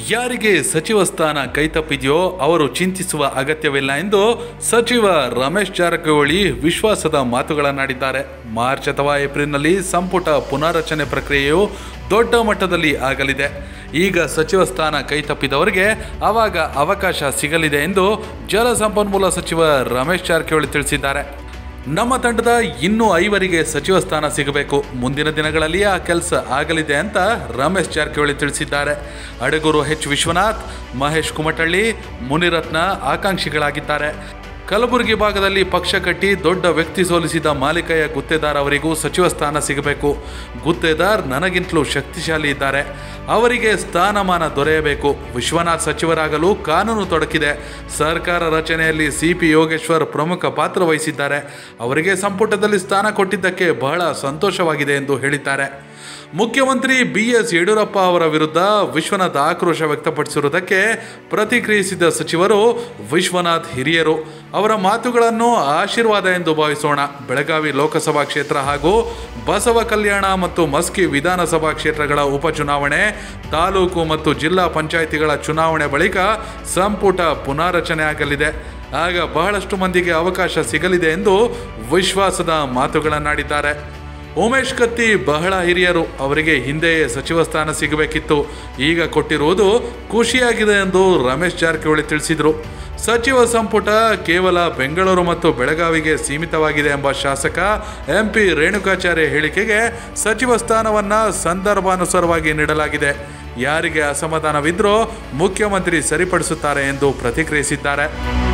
ಯಾರಿಗೆ ಸಚಿವ ಸ್ಥಾನ ಕೈತಪ್ಪಿದೆಯೋ ಅವರು ಚಿಂತಿಸುವ ಅಗತ್ಯವಿಲ್ಲ ಎಂದು ಸಚಿವ ರಮೇಶ್ ಜಾರಕಿಹೊಳಿ ವಿಶ್ವಾಸದ ಮಾತುಗಳನ್ನಾಡಿದ್ದಾರೆ ಮಾರ್ಚ್ ಅಥವಾ ಏಪ್ರಿಲ್ನಲ್ಲಿ ಸಂಪುಟ ಪುನಾರಚನೆ ಪ್ರಕ್ರಿಯೆಯು ದೊಡ್ಡ ಮಟ್ಟದಲ್ಲಿ ಆಗಲಿದೆ ಈಗ ಸಚಿವ ಸ್ಥಾನ ಕೈತಪ್ಪಿದವರಿಗೆ ಆವಾಗ ಅವಕಾಶ ಸಿಗಲಿದೆ ಎಂದು ಜಲಸಂಪನ್ಮೂಲ ಸಚಿವ ರಮೇಶ್ ಜಾರಕಿಹೊಳಿ ತಿಳಿಸಿದ್ದಾರೆ ನಮ್ಮ ತಂಡದ ಇನ್ನೂ ಐವರಿಗೆ ಸಚಿವ ಸ್ಥಾನ ಸಿಗಬೇಕು ಮುಂದಿನ ದಿನಗಳಲ್ಲಿ ಆ ಕೆಲಸ ಆಗಲಿದೆ ಅಂತ ರಮೇಶ್ ಜಾರಕಿಹೊಳಿ ತಿಳಿಸಿದ್ದಾರೆ ಅಡಗೂರು ಎಚ್ ವಿಶ್ವನಾಥ್ ಮಹೇಶ್ ಕುಮಟಳ್ಳಿ ಮುನಿರತ್ನ ಆಕಾಂಕ್ಷಿಗಳಾಗಿದ್ದಾರೆ ಕಲಬುರಗಿ ಭಾಗದಲ್ಲಿ ಪಕ್ಷ ಕಟ್ಟಿ ದೊಡ್ಡ ವ್ಯಕ್ತಿ ಸೋಲಿಸಿದ ಮಾಲಿಕಯ್ಯ ಗುತ್ತೇದಾರ್ ಅವರಿಗೂ ಸಚಿವ ಸ್ಥಾನ ಸಿಗಬೇಕು ಗುತ್ತೇದಾರ್ ನನಗಿಂತಲೂ ಶಕ್ತಿಶಾಲಿ ಇದ್ದಾರೆ ಅವರಿಗೆ ಸ್ಥಾನಮಾನ ದೊರೆಯಬೇಕು ವಿಶ್ವನಾಥ್ ಸಚಿವರಾಗಲು ಕಾನೂನು ತೊಡಕಿದೆ ಸರ್ಕಾರ ರಚನೆಯಲ್ಲಿ ಸಿಪಿ ಯೋಗೇಶ್ವರ್ ಪ್ರಮುಖ ಪಾತ್ರ ವಹಿಸಿದ್ದಾರೆ ಅವರಿಗೆ ಸಂಪುಟದಲ್ಲಿ ಸ್ಥಾನ ಕೊಟ್ಟಿದ್ದಕ್ಕೆ ಬಹಳ ಸಂತೋಷವಾಗಿದೆ ಎಂದು ಹೇಳಿದ್ದಾರೆ ಮುಖ್ಯಮಂತ್ರಿ ಬಿ ಎಸ್ ಯಡಿಯೂರಪ್ಪ ಅವರ ವಿರುದ್ಧ ವಿಶ್ವನಾಥ್ ಆಕ್ರೋಶ ವ್ಯಕ್ತಪಡಿಸಿರುವುದಕ್ಕೆ ಪ್ರತಿಕ್ರಿಯಿಸಿದ ಸಚಿವರು ವಿಶ್ವನಾಥ್ ಹಿರಿಯರು ಅವರ ಮಾತುಗಳನ್ನು ಆಶೀರ್ವಾದ ಎಂದು ಭಾವಿಸೋಣ ಬೆಳಗಾವಿ ಲೋಕಸಭಾ ಕ್ಷೇತ್ರ ಹಾಗೂ ಬಸವ ಕಲ್ಯಾಣ ಮತ್ತು ಮಸ್ಕಿ ವಿಧಾನಸಭಾ ಕ್ಷೇತ್ರಗಳ ಉಪಚುನಾವಣೆ ತಾಲೂಕು ಮತ್ತು ಜಿಲ್ಲಾ ಪಂಚಾಯಿತಿಗಳ ಚುನಾವಣೆ ಬಳಿಕ ಸಂಪುಟ ಪುನಾರಚನೆ ಆಗಲಿದೆ ಆಗ ಬಹಳಷ್ಟು ಮಂದಿಗೆ ಅವಕಾಶ ಸಿಗಲಿದೆ ಎಂದು ವಿಶ್ವಾಸದ ಮಾತುಗಳನ್ನಾಡಿದ್ದಾರೆ ಉಮೇಶ್ ಕತ್ತಿ ಬಹಳ ಹಿರಿಯರು ಅವರಿಗೆ ಹಿಂದೆಯೇ ಸಚಿವ ಸ್ಥಾನ ಸಿಗಬೇಕಿತ್ತು ಈಗ ಕೊಟ್ಟಿರುವುದು ಖುಷಿಯಾಗಿದೆ ಎಂದು ರಮೇಶ್ ಜಾರಕಿಹೊಳಿ ತಿಳಿಸಿದರು ಸಚಿವ ಸಂಪುಟ ಕೇವಲ ಬೆಂಗಳೂರು ಮತ್ತು ಬೆಳಗಾವಿಗೆ ಸೀಮಿತವಾಗಿದೆ ಎಂಬ ಶಾಸಕ ಎಂಪಿ ರೇಣುಕಾಚಾರ್ಯ ಹೇಳಿಕೆಗೆ ಸಚಿವ ಸ್ಥಾನವನ್ನು ಸಂದರ್ಭಾನುಸಾರವಾಗಿ ನೀಡಲಾಗಿದೆ ಯಾರಿಗೆ ಅಸಮಾಧಾನವಿದ್ರೂ ಮುಖ್ಯಮಂತ್ರಿ ಸರಿಪಡಿಸುತ್ತಾರೆ ಎಂದು ಪ್ರತಿಕ್ರಿಯಿಸಿದ್ದಾರೆ